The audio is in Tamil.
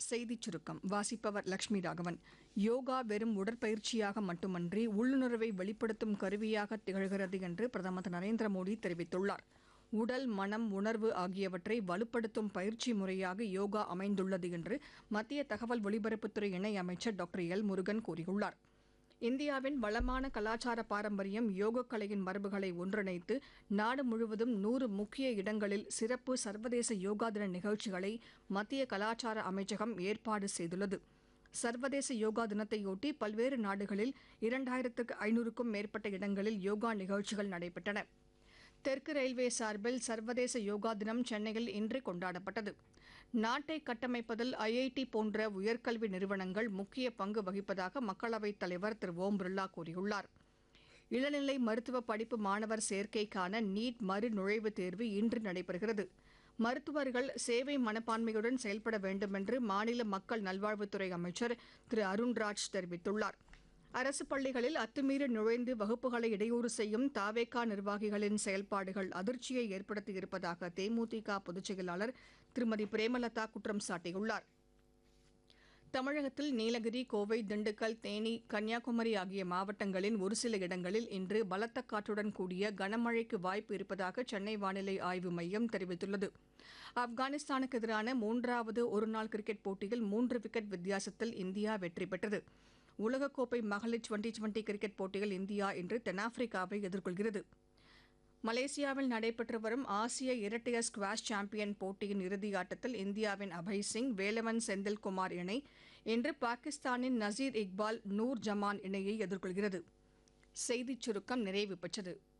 செய்திச் சுருக்கம் வாசிப்பவர் லட்சுமி ராகவன் யோகா வெறும் உடற்பயிற்சியாக மட்டுமன்றி உள்ளுணர்வை வெளிப்படுத்தும் கருவியாக திகழ்கிறது என்று பிரதமர் திரு நரேந்திர மோடி தெரிவித்துள்ளார் உடல் மனம் உணர்வு ஆகியவற்றை வலுப்படுத்தும் பயிற்சி முறையாக யோகா அமைந்துள்ளது என்று மத்திய தகவல் ஒலிபரப்புத்துறை இணையமைச்சர் டாக்டர் எல் முருகன் கூறியுள்ளார் இந்தியாவின் வளமான கலாச்சார பாரம்பரியம் யோகக் கலையின் மரபுகளை ஒன்றிணைத்து நாடு முழுவதும் நூறு முக்கிய இடங்களில் சிறப்பு சர்வதேச யோகா தின நிகழ்ச்சிகளை மத்திய கலாச்சார அமைச்சகம் ஏற்பாடு செய்துள்ளது சர்வதேச யோகா தினத்தையொட்டி பல்வேறு நாடுகளில் இரண்டாயிரத்துக்கு ஐநூறுக்கும் மேற்பட்ட இடங்களில் யோகா நிகழ்ச்சிகள் நடைபெற்றன தெற்கு ரயில்வே சார்பில் சர்வதேச யோகா தினம் சென்னையில் இன்று கொண்டாடப்பட்டது நாட்டை கட்டமைப்பதில் ஐஐடி போன்ற உயர்கல்வி நிறுவனங்கள் முக்கிய பங்கு வகிப்பதாக மக்களவைத் தலைவர் திரு ஓம் பிர்லா கூறியுள்ளார் இளநிலை மருத்துவ படிப்பு மாணவர் சேர்க்கைக்கான நீட் மறு நுழைவுத் தேர்வு இன்று நடைபெறுகிறது மருத்துவர்கள் சேவை மனப்பான்மையுடன் செயல்பட வேண்டும் என்று மாநில மக்கள் நல்வாழ்வுத்துறை அமைச்சர் திரு அருண்ராஜ் தெரிவித்துள்ளார் அரசு பள்ளிகளில் அத்துமீறி நுழைந்து வகுப்புகளை இடையூறு செய்யும் தாவேகா நிர்வாகிகளின் செயல்பாடுகள் அதிர்ச்சியை ஏற்படுத்தியிருப்பதாக தேமுதிக பொதுச் செயலாளர் திருமதி பிரேமலதா குற்றம் சாட்டியுள்ளார் தமிழகத்தில் நீலகிரி கோவை திண்டுக்கல் தேனி கன்னியாகுமரி ஆகிய மாவட்டங்களின் ஒரு சில இடங்களில் இன்று பலத்த காற்றுடன் கூடிய கனமழைக்கு வாய்ப்பு இருப்பதாக சென்னை வானிலை ஆய்வு மையம் தெரிவித்துள்ளது ஆப்கானிஸ்தானுக்கு எதிரான மூன்றாவது ஒருநாள் கிரிக்கெட் போட்டியில் மூன்று விக்கெட் வித்தியாசத்தில் இந்தியா வெற்றி பெற்றது உலகக்கோப்பை மகளிர் டுவெண்டி டுவெண்டி கிரிக்கெட் போட்டியில் இந்தியா இன்று தென்னாப்பிரிக்காவை எதிர்கொள்கிறது மலேசியாவில் நடைபெற்று வரும் ஆசிய இரட்டையர் ஸ்குவாஷ் சாம்பியன் போட்டியின் இறுதி ஆட்டத்தில் இந்தியாவின் அபய் சிங் வேலவன் செந்தில்குமார் இணை இன்று பாகிஸ்தானின் நசீர் இக்பால் நூர் ஜமான் இணையை எதிர்கொள்கிறது செய்திச் சுருக்கம் நிறைவு பெற்றது